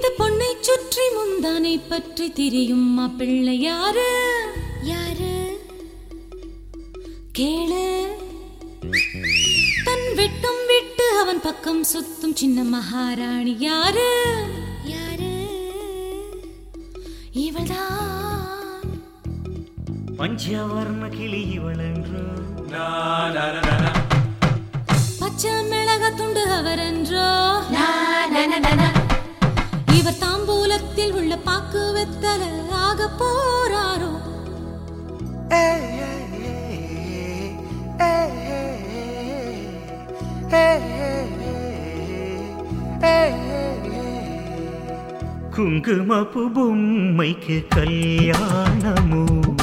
வீட்டு பொண்ணை சுற்றி முந்தானை பற்றி திரியும் மாப்பிள்ளை யாரு யாரு கேளு தன் வெட்டும் விட்டு அவன் பக்கம் சுத்தும் சின்ன மகாராணி யாரு யாரு இவள்தான் பஞ்சவர்ண கிளி இவளென்று பச்சை மிளக துண்டு அவரென்றோ இவர் தாம்பூலத்தில் உள்ள பாக்கு வெத்தல ஆக போறாரோ குங்குமப்பு பொம்மைக்கு கல்யாணமோ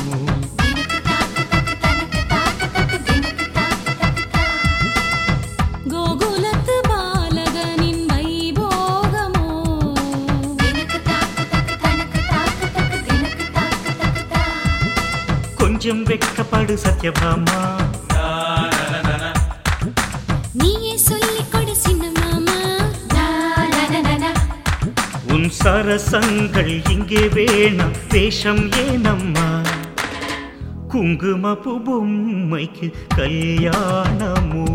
கோகுலத்து பாலகனின் வைபோகமோ கொஞ்சம் வெட்கப்படு சத்யபாமா நீயே சொல்லிக் கொடு சின்ன மாமா உன் சரசங்கள் இங்கே வேணாம் வேஷம் ஏனம்மா குங்குமப்பு பொம்மைக்கு கல்யாணமோ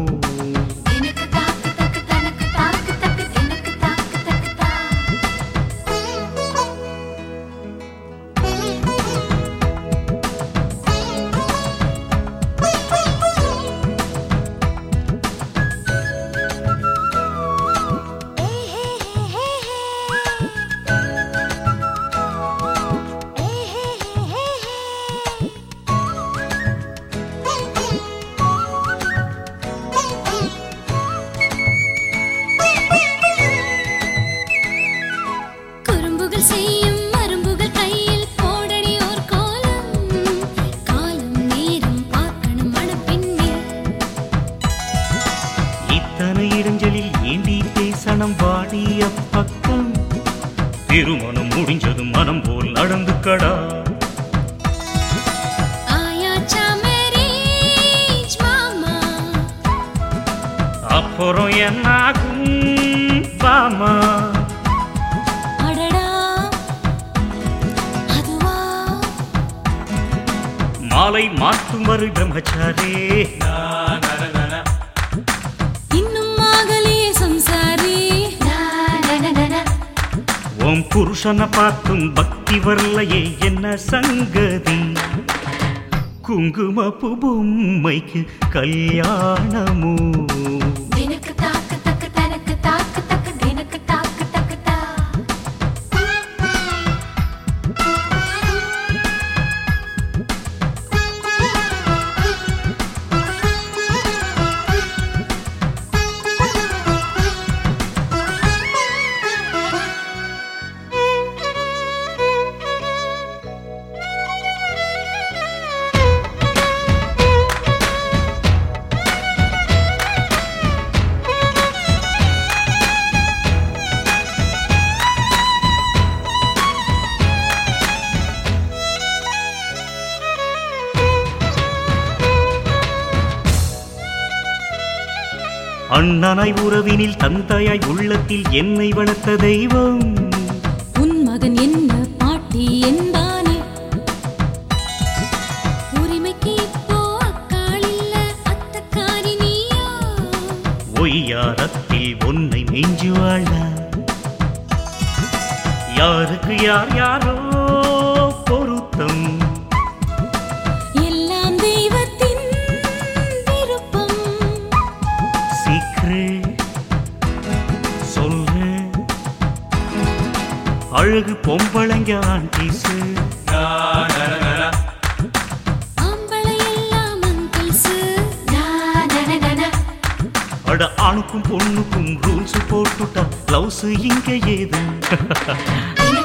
குறும்புகள் செய்யும் மரும்புகள் கையில் போடடி ஓர் கோலம் காலம் நேரம் பார்க்கணும் மணப்பெண்ணே இத்தனை இடைஞ்சலில் ஏண்டி பேசணும் வாடிய பக்கம் திருமணம் முடிஞ்சதும் மனம் போல் நடந்து கடா ஆயாச்சா மேரேஜ் மாமா அப்புறம் என்னாகும் பாமா அடடா அதுவா மாலை மாற்றும் வரு பிரம்மச்சாரே இன்னும் ஆகலையே சம்சாரி உன் புருஷனை பார்த்தும் பக்தி வரலையே என்ன சங்கதி குங்குமப்பு பொம்மைக்கு கல்யாணமோ தினக்கு தாக்கு தக்கு தனக்கு தாக்கு தக்கு தினக்கு தாக்கு தக்கு தா அண்ணனாய் உறவினில் தந்தையாய் உள்ளத்தில் என்னை வளர்த்த தெய்வம் உன் மகன் என்ன பாட்டி என்பானே உரிமைக்கு இப்போ அக்காள் இல்ல அத்தக்காரி நீயா ஒய்யாரத்தில் உன்னை மெஞ்சுவாழ யாருக்கு யார் யாரோ பொருத்தம் எல்லாம் தெய்வத்தின் விருப்பம் சீக்கிரம் சொல்லு அழகு பொம்பளைங்க ஆண்டீஸு ஆம்பளை எல்லாம் அங்கிள்ஸ் அட ஆணுக்கும் பொண்ணுக்கும் ரூல்ஸ் போட்டுட்டா லவ்ஸ் இங்க ஏது